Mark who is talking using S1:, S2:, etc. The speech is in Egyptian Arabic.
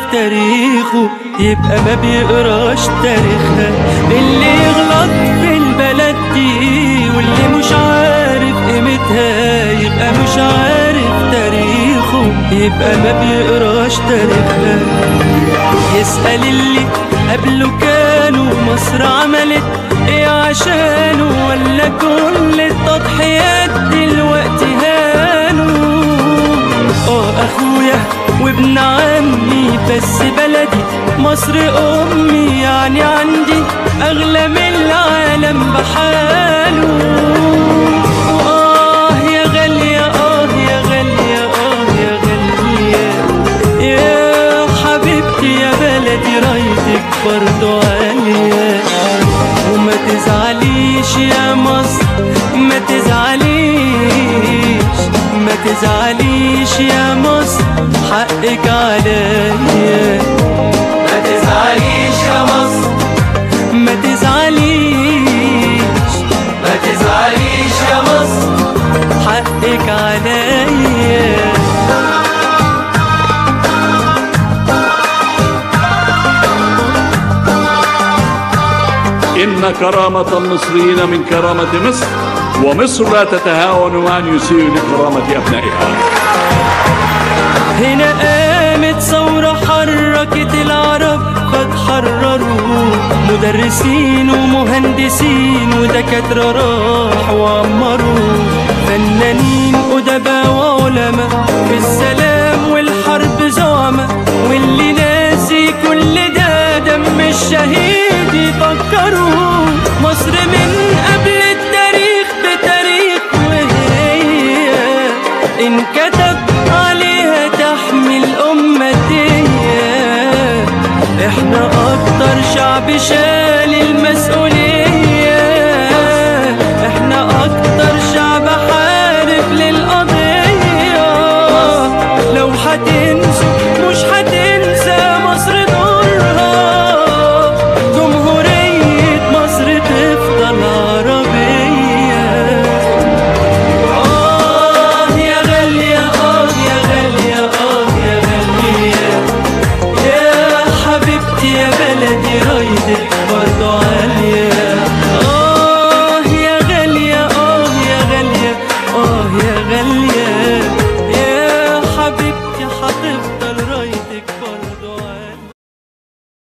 S1: تاريخه يبقى ما بيقراش تاريخها اللي يغلط في البلد دي واللي مش عارف قيمتها يبقى مش عارف تاريخه يبقى ما بيقراش تاريخها يسأل اللي قبله كانوا مصر عملت ايه عشانه ولا كل التضحيات دلوقتي هانوا اه اخويا وابن عمي بس بلدي مصر امي يعني عندي اغلى من العالم بحاله آه يا غالية آه يا غالية آه يا غالية يا حبيبتي يا بلدي رايتك برضو عالية وما تزعليش يا مصر ما تزعليش ما تزعليش يا مصر حقك عليا
S2: ما تزعليش يا مصر
S1: ما تزعليش
S2: ما تزعليش يا مصر
S1: حقك عليا
S3: إن كرامة المصريين من كرامة مصر ومصر لا تتهاون أن يسيء لكرامة أبنائها
S1: هنا قامت ثورة حركت العرب فتحرروا مدرسين ومهندسين ودكاترة راحوا وعمروا فنانين أدباء وعلماء في السلام والحرب زعماء واللي ناسي كل ده دم الشهيد يفكروا مصر من قبل التاريخ بتاريخ وهي انكتب عليها تحمي الأمة دي احنا أكتر شعب شال المسؤولية احنا أكتر شعب حارب للقضية لو هتنسى مش هتنسى مصر دورها جمهورية مصر تفضل عربية آه يا غالية آه يا غالية آه يا غالية يا حبيبتي يا بلدي رايدك برضو عليا